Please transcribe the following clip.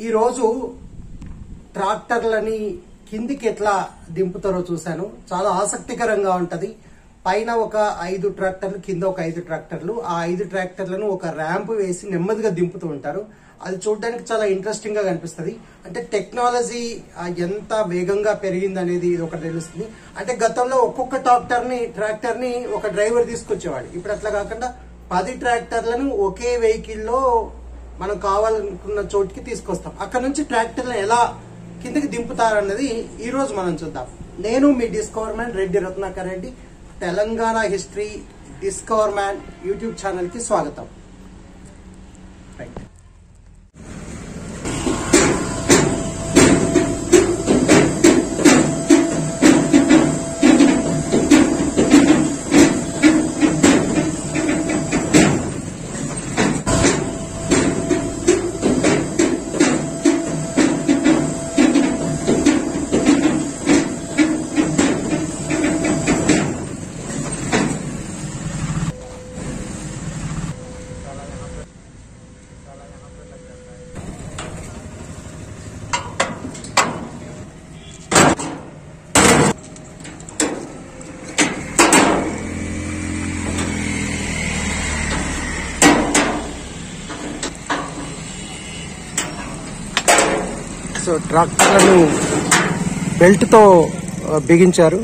ఈరోజు ట్రాక్టర్లని కిందికి ఎట్లా దింపుతారో చూశాను చాలా ఆసక్తికరంగా ఉంటది పైన ఒక ఐదు ట్రాక్టర్లు కింద ఒక ఐదు ట్రాక్టర్లు ఆ ఐదు ట్రాక్టర్లను ఒక ర్యాంప్ వేసి నెమ్మదిగా దింపుతూ ఉంటారు అది చూడడానికి చాలా ఇంట్రెస్టింగ్ గా కనిపిస్తుంది అంటే టెక్నాలజీ ఆ, ఎంత వేగంగా పెరిగింది అనేది ఇది ఒకటి తెలుస్తుంది అంటే గతంలో ఒక్కొక్క ట్రాక్టర్ ని ట్రాక్టర్ ని ఒక డ్రైవర్ తీసుకొచ్చేవాడు ఇప్పుడు అట్లా కాకుండా పది ట్రాక్టర్లను ఒకే వెహికల్ లో మనం కావాలనుకున్న చోటికి తీసుకొస్తాం అక్కడ నుంచి ట్రాక్టర్లను ఎలా కిందకి దింపుతారన్నది ఈ రోజు మనం చూద్దాం నేను మీ discover man Reddy Ratnakar Reddy Telangana history discover man YouTube channel కి స్వాగతం రైట్ సో ట్రాక్టర్లను బెల్ట్ తో ఆ, బిగించారు